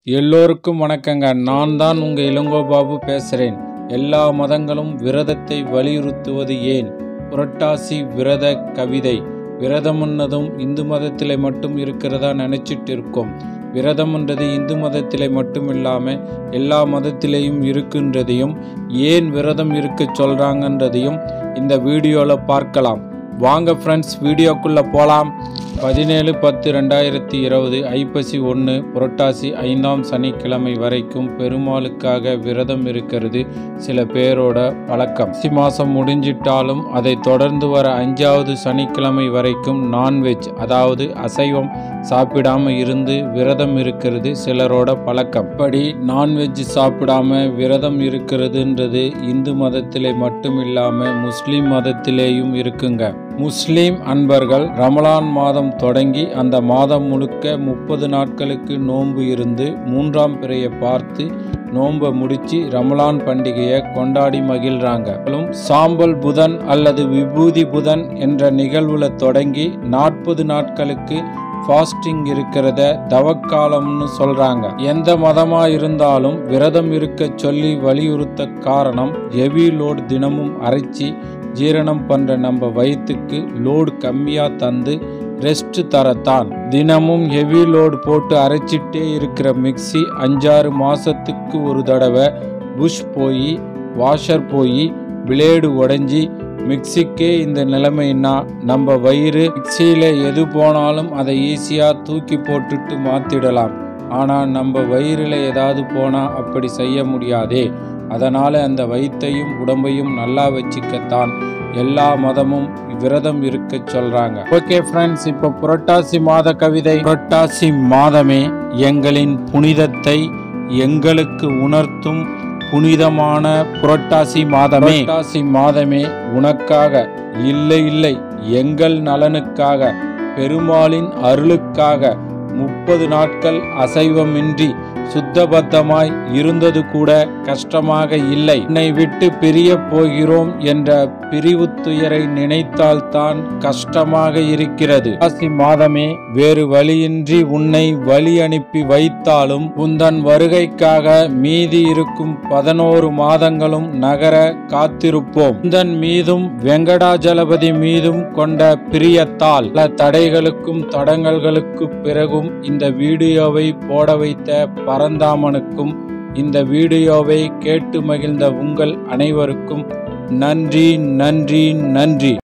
எல்லோருக்கும் வணக்கங்க நான் தான் உங்க இளங்கோ பாபு பேசுறேன் எல்லா மதங்களும் விரதத்தை வலியுறுத்துவது ஏன் புரட்டாசி விரத கவிதை விரதம்ன்றதும் இந்து மதத்திலே மட்டும் இருக்கிறதா நினைச்சிட்டு இருக்கோம் விரதம்ன்றது இந்து மதத்திலே மட்டும் இல்லாமல் எல்லா மதத்திலேயும் இருக்குன்றதையும் ஏன் விரதம் இருக்க சொல்கிறாங்கன்றதையும் இந்த வீடியோவில் பார்க்கலாம் வாங்க ஃப்ரெண்ட்ஸ் வீடியோக்குள்ளே போகலாம் பதினேழு பத்து ரெண்டாயிரத்தி இருபது ஐப்பசி ஒன்று புரட்டாசி ஐந்தாம் சனிக்கிழமை வரைக்கும் பெருமாளுக்காக விரதம் இருக்கிறது சில பேரோட பழக்கம் சி மாதம் முடிஞ்சிட்டாலும் அதை தொடர்ந்து வர அஞ்சாவது சனிக்கிழமை வரைக்கும் நான்வெஜ் அதாவது அசைவம் சாப்பிடாம இருந்து விரதம் இருக்கிறது சிலரோட பழக்கம் இப்படி நான்வெஜ் சாப்பிடாம விரதம் இருக்கிறதுன்றது இந்து மதத்திலே மட்டும் இல்லாம முஸ்லிம் மதத்திலேயும் இருக்குங்க முஸ்லிம் அன்பர்கள் ரமலான் மாதம் தொடங்கி அந்த மாதம் முழுக்க முப்பது நாட்களுக்கு நோன்பு இருந்து மூன்றாம் பிறையை பார்த்து நோன்பை முடிச்சு ரமலான் பண்டிகையை கொண்டாடி மகிழ்றாங்க மேலும் சாம்பல் புதன் அல்லது விபூதி புதன் என்ற நிகழ்வுல தொடங்கி நாற்பது நாட்களுக்கு ஃபாஸ்டிங் இருக்கிறத தவக்காலம்னு சொல்றாங்க எந்த மதமா இருந்தாலும் விரதம் இருக்க சொல்லி வலியுறுத்த காரணம் ஹெவி லோட் தினமும் அரைச்சி ஜீரணம் பண்ற நம்ம வயிற்றுக்கு லோடு கம்மியா தந்து ரெஸ்ட் தரத்தான் தினமும் ஹெவி லோடு போட்டு அரைச்சிட்டே இருக்கிற மிக்ஸி அஞ்சாறு மாசத்துக்கு ஒரு தடவை புஷ் போய் வாஷர் போய் பிளேடு உடைஞ்சி மிக்சிக்கே இந்த நிலைமைன்னா நம்ம வயிறு மிக்சியில் எது போனாலும் அதை ஈஸியாக தூக்கி போட்டுட்டு மாற்றிடலாம் ஆனால் நம்ம வயிறில் ஏதாவது போனால் அப்படி செய்ய முடியாதே அதனால் அந்த வயிற்றையும் உடம்பையும் நல்லா வச்சுக்கத்தான் எல்லா மதமும் விரதம் இருக்க சொல்றாங்க ஓகே ஃப்ரெண்ட்ஸ் இப்போ புரட்டாசி மாத கவிதை புரட்டாசி மாதமே எங்களின் புனிதத்தை எங்களுக்கு உணர்த்தும் புனிதமான புரட்டாசி மாதமே புரட்டாசி மாதமே உனக்காக இல்லை இல்லை எங்கள் நலனுக்காக பெருமாளின் அருளுக்காக முப்பது நாட்கள் அசைவமின்றி சுத்தபத்தமாய் இருந்தது கூட கஷ்டமாக இல்லை என்னை விட்டு பிரிய போகிறோம் என்ற பிரிவு துயரை நினைத்தால்தான் கஷ்டமாக இருக்கிறது ஆசி மாதமே வேறு வழியின்றி உன்னை வழி அனுப்பி வைத்தாலும் உந்தன் வருகைக்காக மீதி இருக்கும் பதினோரு மாதங்களும் நகர காத்திருப்போம் உந்தன் மீதும் வெங்கடாஜலபதி மீதும் கொண்ட பிரியத்தால் பல தடைகளுக்கும் தடங்கல்களுக்கு பிறகும் இந்த வீடியோவை போட வைத்த பரந்தாமனுக்கும் இந்த வீடியோவை கேட்டு மகிழ்ந்த உங்கள் அனைவருக்கும் நன்றி நன்றி நன்றி